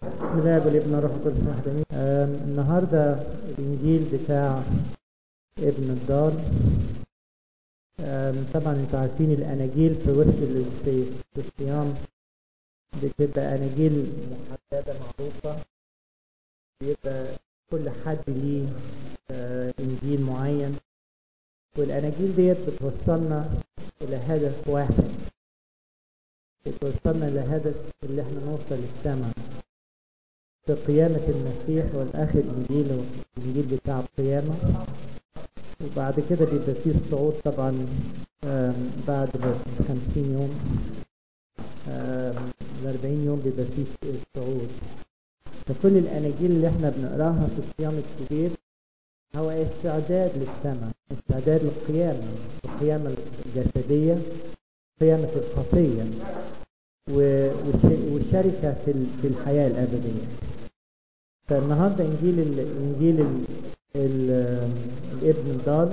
بسم الله والابن الروح القدس واحد امين آم، النهارده الانجيل بتاع ابن الدار آم، طبعا انتوا عارفين الاناجيل في وسط ال- في في الصيام بتبقى اناجيل محدده معروفه بيبقى كل حد ليه آه، انجيل معين والاناجيل ديت بتوصلنا الى هدف واحد بتوصلنا لهدف اللي احنا نوصل للسماء في قيامة المسيح والآخر إنجيل الإنجيل بتاع القيامة وبعد كده بيبقى فيه الصعود طبعا آم، بعد خمسين يوم الأربعين يوم بيبقى فيه الصعود فكل الأناجيل اللي احنا بنقراها في الصيام الكبير هو استعداد للسماء استعداد للقيامة القيامة الجسدية قيامة الخطية و- والش- والشركة في ال- في الحياة الأبدية فالنهاردة إنجيل ال إنجيل ال ال الابن الضال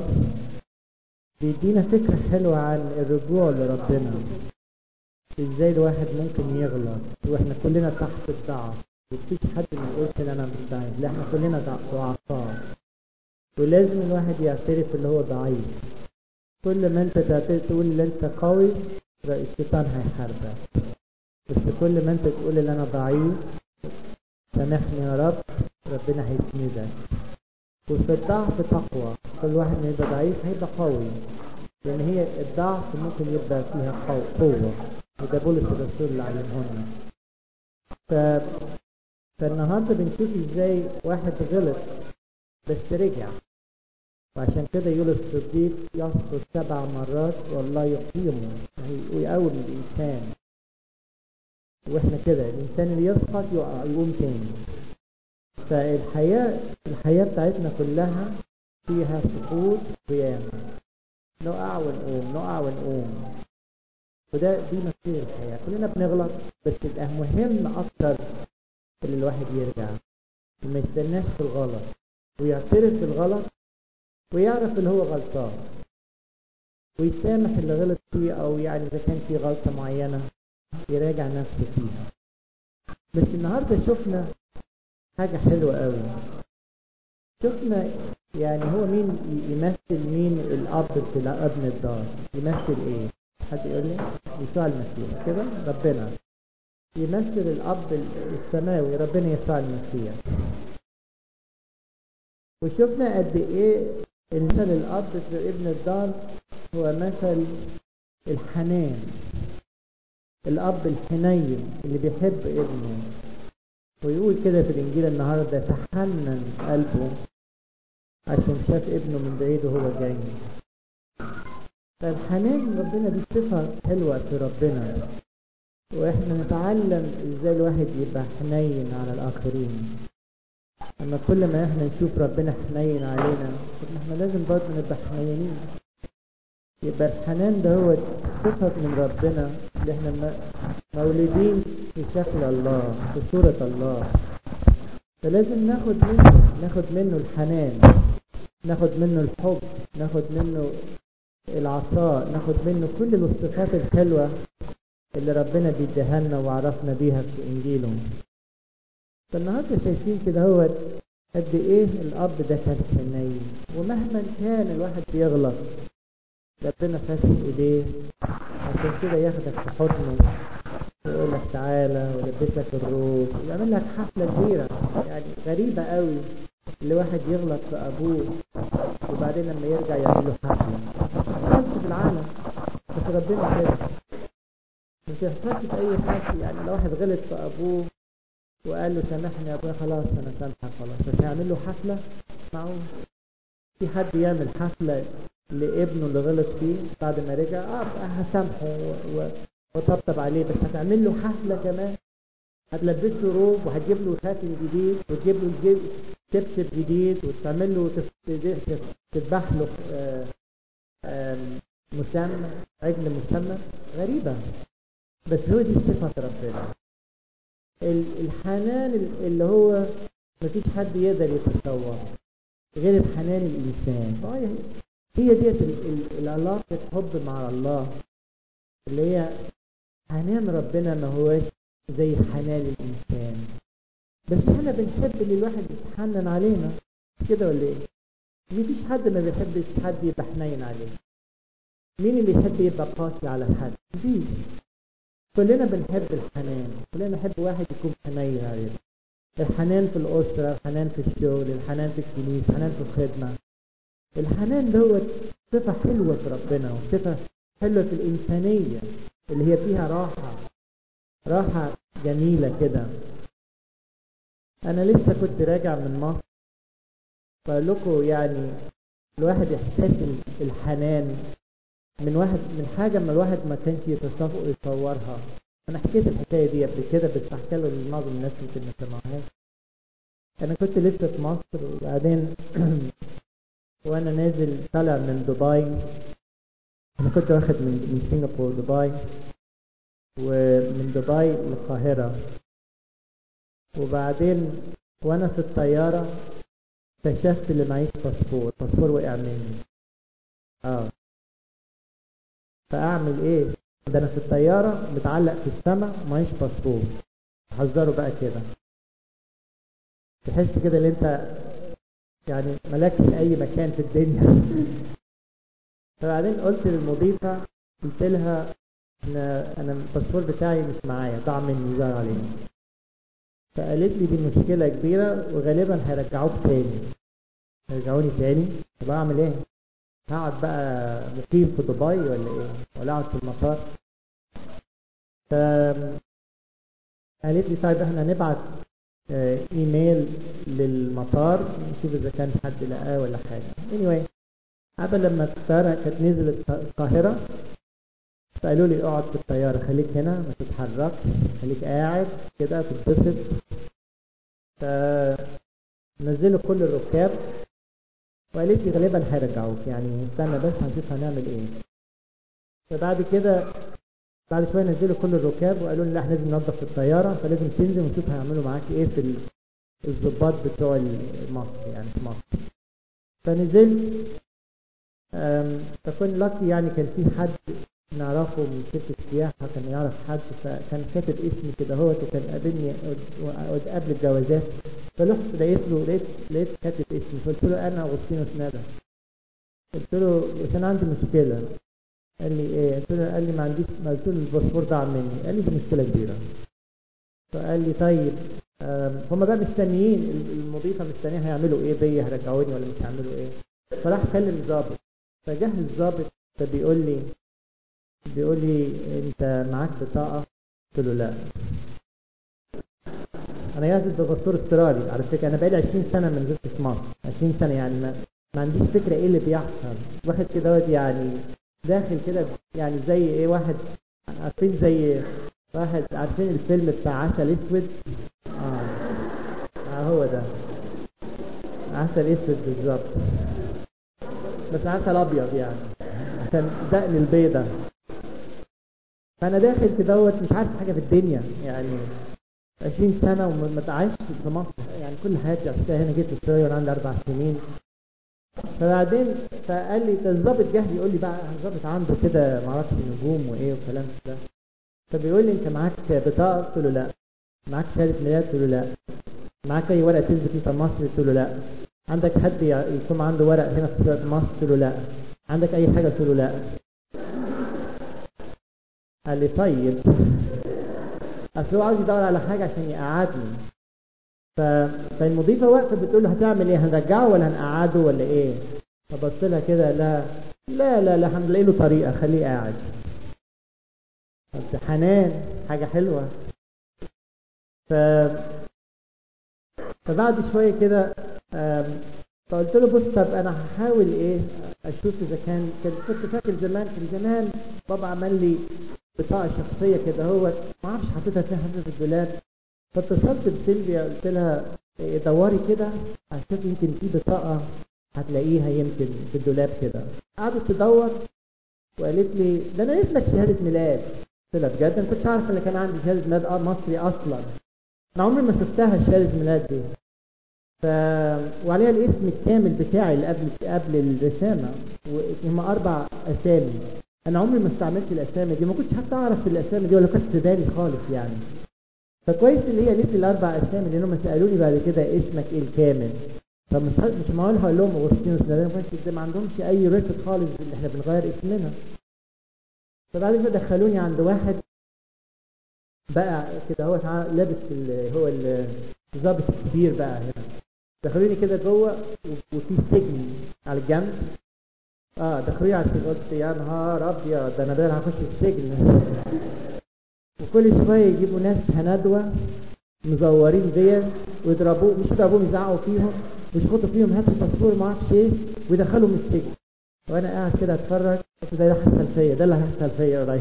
بيدينا فكرة حلوة عن الرجوع لربنا ازاي الواحد ممكن يغلط واحنا كلنا تحت الضعف مفيش حد ما يقولش ان انا مش ضعيف لا احنا كلنا ضع- ضعفاء ولازم الواحد يعترف اللي هو ضعيف كل ما انت تعترف تقول ان انت قوي الشيطان هيحاربك بس كل ما انت تقول ان انا ضعيف سامحني يا رب ربنا هيسندك وفي الضعف تقوى كل واحد ما يبقى ضعيف هيبقى قوي لان هي الضعف ممكن يبقى فيها قو- قوة وده بولس الرسول اللي علمهنا ف... فالنهارده بنشوف ازاي واحد غلط بس رجع وعشان كده يقول الصديق يسقط سبع مرات والله يقيمه يعني ويقوم الانسان واحنا كده الانسان اللي يسقط يقع يقوم تاني فالحياة الحياة بتاعتنا كلها فيها سقوط قيامة نقع ونقوم نقع ونقوم وده دي مصير الحياة كلنا بنغلط بس الأهم أكتر اللي الواحد يرجع وما يستناش في الغلط ويعترف بالغلط ويعرف اللي هو غلطان ويسامح اللي غلط فيه او يعني اذا كان في غلطه معينه يراجع نفسه فيها بس النهارده شفنا حاجه حلوه قوي شفنا يعني هو مين ي- يمثل مين الاب في ابن الدار يمثل ايه حد يقول لي يسوع المسيح كده ربنا يمثل الاب السماوي ربنا يسوع المسيح وشفنا قد ايه المثل الاب في ابن الدار هو مثل الحنان الاب الحنين اللي بيحب ابنه ويقول كده في الانجيل النهارده تحنن قلبه عشان شاف ابنه من بعيد وهو جاي فالحنان ربنا دي صفة حلوة في ربنا واحنا نتعلم ازاي الواحد يبقى حنين على الاخرين اما كل ما احنا نشوف ربنا حنين علينا طب ما احنا لازم برضه نبقى حنينين يبقى الحنان ده هو صفة من ربنا اللي احنا م- مولودين في شكل الله في صورة الله فلازم ناخد منه ناخد منه الحنان ناخد منه الحب ناخد منه العطاء ناخد منه كل الصفات الحلوة اللي ربنا بيديها لنا وعرفنا بيها في انجيله فالنهارده شايفين كده هو قد ايه الاب ده كان حنين ومهما كان الواحد بيغلط ربنا فاتح ايديه عشان كده ياخدك في حضنه ويقول لك تعالى ويلبسك الروب ويعمل لك حفله كبيره يعني غريبه قوي اللي واحد يغلط في ابوه وبعدين لما يرجع يعمل له حفله ما بتحصلش في العالم بس ربنا كده ما بتحصلش في اي حد يعني لو واحد غلط في ابوه وقال له سامحني يا ابويا خلاص انا سامحك خلاص بس هيعمل له حفله معقول في حد يعمل حفله لابنه اللي غلط فيه بعد ما رجع اه هسامحه و- و- وطبطب عليه بس هتعمل له حفله كمان هتلبسه روب وهتجيب له خاتم جديد وتجيب له الجيب شبشب جديد وتعمل له تف- تف- تذبح له آه، آم، مسمى عجل مسمى غريبه بس هو دي صفه ربنا ال- الحنان ال- اللي هو مفيش حد يقدر يتصور غير الحنان الإنسان فهي هي ديت ال- ال- العلاقة حب مع الله اللي هي حنان ربنا ما هوش زي حنان الإنسان بس احنا بنحب ان الواحد يتحنن علينا مش كده ولا ايه مفيش حد ما بيحبش حد يبقى حنين عليه مين اللي يحب يبقى قاسي على حد مفيش كلنا بنحب الحنان كلنا نحب واحد يكون حنين علينا الحنان في الأسرة الحنان في الشغل الحنان في الكنيسة الحنان في الخدمة الحنان دوت صفة حلوة في ربنا وصفة حلوة في الإنسانية اللي هي فيها راحة راحة جميلة كده أنا لسه كنت راجع من مصر فأقول لكم يعني الواحد إحساس الحنان من واحد من حاجة ما الواحد ما كانش يتصورها أنا حكيت الحكاية دي قبل كده بس هحكي له لمعظم الناس يمكن ما سمعوهاش أنا كنت لسه في مصر وبعدين وأنا نازل طالع من دبي أنا كنت واخد من من سنغافورة دبي ومن دبي للقاهرة وبعدين وأنا في الطيارة اكتشفت اللي معيش باسبور الباسبور وقع مني اه فاعمل ايه ده انا في الطياره متعلق في السماء معيش باسبور حذروا بقى كده تحس كده ان انت يعني ملاكش اي مكان في الدنيا فبعدين قلت للمضيفه قلت لها انا انا الباسبور بتاعي مش معايا ضاع مني ظهر علينا فقالت لي دي مشكله كبيره وغالبا هيرجعوك تاني هيرجعوني تاني طب اعمل ايه هقعد بقى مقيم في دبي ولا ايه ولا اقعد في المطار ف قالت لي طيب احنا نبعت اه ايميل للمطار نشوف اذا كان حد لقاه ولا حاجه anyway قبل لما الطياره كانت نزلت القاهره فقالوا لي اقعد في الطياره خليك هنا ما تتحركش خليك قاعد كده تتبسط فنزلوا كل الركاب وقالت لي غالبا هيرجعوك يعني استنى بس هنشوف هنعمل ايه فبعد كده بعد شويه نزلوا كل الركاب وقالوا لي لا احنا لازم ننظف الطياره فلازم تنزل ونشوف هيعملوا معاك ايه في الضباط بتوع مصر يعني في مصر فنزلت فكنت لاكي يعني كان في حد نعرفه من شركة سياحة كان يعرف حد فكان كاتب اسمي كده هوت وكان قابلني قبل الجوازات فرحت لقيت له لقيت لقيت كاتب اسمي فقلت له انا اغسطينوس ندى قلت له بس انا عندي مشكلة قال لي ايه قلت له قال لي ما عنديش ما قلت له الباسبور ضاع مني قال لي دي مشكلة كبيرة فقال لي طيب هم بقى مستنيين المضيفة مستنيين هيعملوا ايه بيا هيرجعوني ولا مش هيعملوا ايه فراح كلم الظابط فجه الظابط فبيقول لي بيقول لي انت معاك بطاقة قلت له لا انا جاهز بباسبور استرالي على فكرة انا بقالي 20 سنة ما نزلتش في مصر 20 سنة يعني ما, ما عنديش فكرة ايه اللي بيحصل واحد كده يعني داخل كده يعني زي ايه واحد عارفين زي واحد عارفين الفيلم بتاع عسل اسود اه, آه هو ده عسل اسود بالظبط بس عسل ابيض يعني عشان دقن البيضة فانا داخل في دوت مش عارف حاجه في الدنيا يعني 20 سنه وما تعيش في مصر يعني كل حياتي عشتها هنا جيت استراليا وانا عندي اربع سنين فبعدين فقال لي ده الظابط جه يقول لي بقى الظابط عنده كده ما اعرفش نجوم وايه وكلام ده فبيقول لي انت معاك بطاقه قلت له لا معاك شهاده ميلاد قلت له لا معاك اي ورقه تثبت انت مصري قلت له لا عندك حد يكون عنده ورق هنا في مصر قلت له لا عندك اي حاجه قلت له لا قال لي طيب اصل هو عاوز يدور على حاجه عشان يقعدني ف... فالمضيفه واقفه بتقول له هتعمل ايه هنرجعه ولا هنقعده ولا ايه فبص لها كده لا لا لا لا هنلاقي له طريقه خليه قاعد بس حنان حاجه حلوه ف فبعد شويه كده فقلت له بص طب انا هحاول ايه اشوف اذا كان كنت فاكر زمان كان زمان بابا عمل لي بطاقه شخصيه كده هو ما اعرفش حطيتها فين حطيتها في الدولاب فاتصلت بسيلفيا قلت لها دوري كده هشوف يمكن في بطاقه هتلاقيها يمكن في الدولاب كده قعدت تدور وقالت لي ده انا اسمك شهاده ميلاد قلت لها بجد انا كنتش عارف ان كان عندي شهاده ميلاد اه مصري اصلا انا عمري ما شفتها شهاده ميلاد دي ف... وعليها الاسم الكامل بتاعي اللي قبل قبل الرسامه وهم اربع اسامي انا عمري ما استعملت الاسامي دي ما كنتش حتى اعرف الاسامي دي ولا كنت في بالي خالص يعني فكويس اللي هي لسه الاربع اسامي لان هم سالوني بعد كده اسمك ايه الكامل فمش مش معقول هقول لهم اغسطينوس ده ما ما عندهمش اي ريكورد خالص اللي احنا بنغير اسمنا فبعد كده دخلوني عند واحد بقى كده هو لابس هو الظابط الكبير بقى هنا دخلوني كده جوه وفي سجن على الجنب اه دخلوني على السجن قلت يا نهار ابيض ده انا بقى هخش السجن وكل شويه يجيبوا ناس هندوه مزورين ديت ويضربوه مش يضربوهم يزعقوا فيهم ويشخطوا فيهم هاتوا الباسبور ما اعرفش ايه ويدخلوا من السجن وانا قاعد كده اتفرج قلت ده اللي هيحصل فيا ده اللي هيحصل فيا قريب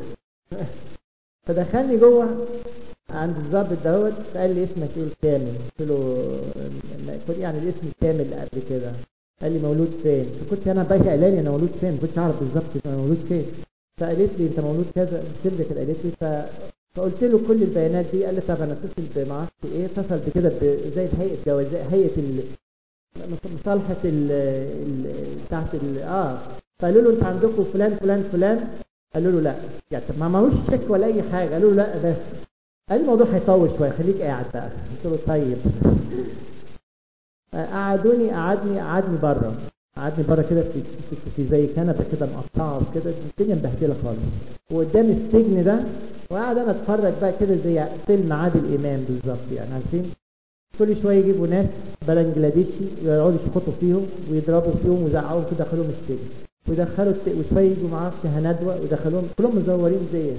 فدخلني جوه عند الظابط دوت فقال لي اسمك ايه الكامل قلت له يعني الاسم الكامل اللي قبل كده قال لي مولود فين فكنت انا بقى قايله لي انا مولود فين ما كنتش اعرف بالظبط انا مولود فين فقالت لي انت مولود كذا سيلفيا كده قالت لي ف... فقلت له كل البيانات دي قال لي طب انا اتصل بمعرفش ايه اتصل بكده زي هيئه جواز هيئه ال... مصالحه ال... ال... بتاعت ال... اه فقالوا له انت عندكم فلان فلان فلان قالوا له لا يعني طب ما معهوش شك ولا اي حاجه قالوا له لا بس قال الموضوع هيطول شويه خليك قاعد بقى قلت له طيب قعدوني قعدني قعدني بره قعدني بره كده في, في, في زي كنبه كده مقطعه وكده الدنيا مبهدله خالص وقدام السجن ده وقاعد انا اتفرج بقى كده زي فيلم عادل امام بالظبط يعني عارفين كل شويه يجيبوا ناس بنجلاديشي يقعدوا يشخطوا فيهم ويضربوا فيهم ويزعقوهم كده يدخلوهم السجن ويدخلوا الت... وشويه يجوا معرفش هندوه ويدخلوهم كلهم مزورين زي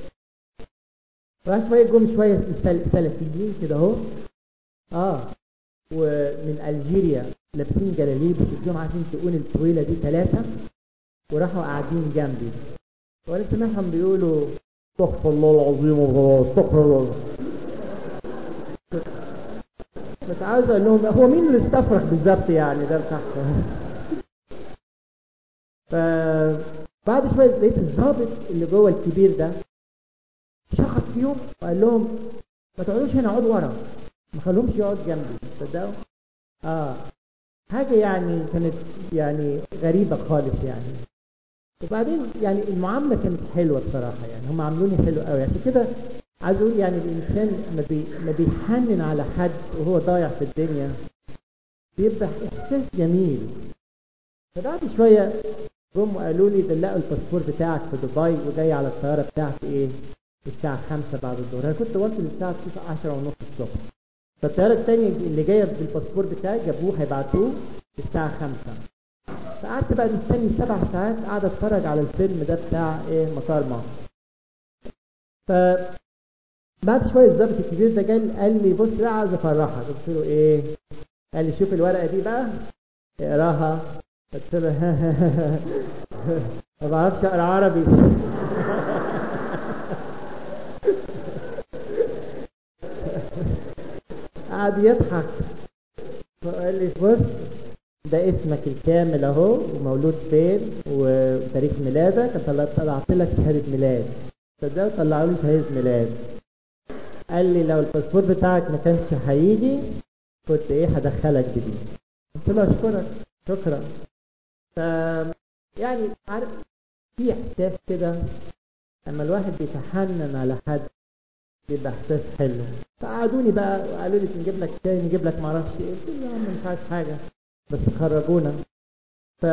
وبعد شويه جم شويه سلفيين كده اهو اه ومن الجيريا لابسين جلاليب وشكلهم عارفين تقون الطويله دي ثلاثه وراحوا قاعدين جنبي وانا سامعهم بيقولوا استغفر الله العظيم استغفر الله بس عاوز اقول لهم هو مين اللي استفرغ بالظبط يعني ده بتاعهم فبعد شويه لقيت الضابط اللي جوه الكبير ده شخص فيهم وقال لهم ما تقعدوش هنا اقعدوا ورا ما خلوهمش يقعد جنبي تصدقوا اه حاجه يعني كانت يعني غريبه خالص يعني وبعدين يعني المعامله كانت حلوه بصراحه يعني هم عاملوني حلو قوي عشان كده عايز اقول يعني الانسان لما بي ما بيحنن على حد وهو ضايع في الدنيا بيبقى احساس جميل فبعد شويه جم وقالوا لي ده لقوا الباسبور بتاعك في دبي وجاي على الطياره بتاعتي ايه الساعه 5 بعد الظهر انا كنت واصل الساعه 9 10 ونص الصبح فالطياره الثانيه اللي جايه بالباسبور بتاعي جابوه هيبعتوه الساعه 5 فقعدت بقى مستني سبع ساعات قاعد اتفرج على الفيلم ده بتاع ايه مطار مصر ف بعد شويه الظابط الكبير ده جاي قال لي بص بقى عايز افرحك قلت له ايه قال لي شوف الورقه دي بقى اقراها قلت له ما بعرفش اقرا عربي قعد يضحك فقال لي بص ده اسمك الكامل اهو ومولود فين وتاريخ ميلادك طلعت لك شهاده ميلاد صدقوا طلعوا لي شهاده ميلاد قال لي لو الباسبور بتاعك ما كانش هيجي كنت ايه هدخلك جديد قلت له اشكرك شكرا ف يعني عارف في احساس كده لما الواحد بيتحنن على حد بيبقى احساس حلو فقعدوني بقى وقالوا لي نجيب لك شاي نجيب لك معرفش ايه قلت له يا عم مش عايز حاجه بس خرجونا ف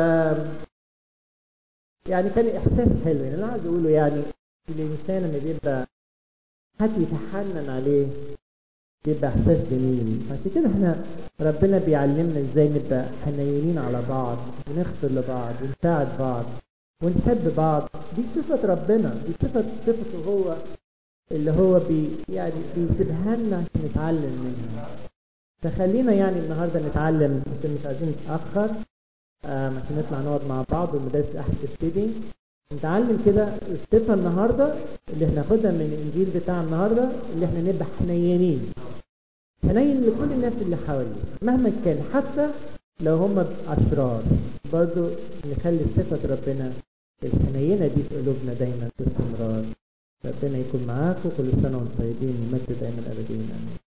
يعني كان احساس حلو يعني انا عايز اقوله يعني الانسان لما بيبقى حد يتحنن عليه بيبقى احساس جميل عشان كده احنا ربنا بيعلمنا ازاي نبقى حنينين على بعض ونغفر لبعض ونساعد بعض ونحب بعض دي صفة ربنا دي صفة صفته هو اللي هو بي يعني بيسيبها لنا عشان نتعلم منها فخلينا يعني النهارده نتعلم عشان مش عايزين نتأخر عشان نطلع نقعد مع بعض والمدارس أحد تبتدي نتعلم كده الصفة النهارده اللي هناخدها من الإنجيل بتاع النهارده اللي احنا نبقى حنينين حنين لكل الناس اللي حوالينا مهما كان حتى لو هم أشرار برضو نخلي صفة ربنا الحنينة دي في قلوبنا دايما باستمرار ربنا يكون معاكم كل سنة وانتم طيبين ومجد دايما أبدين آمين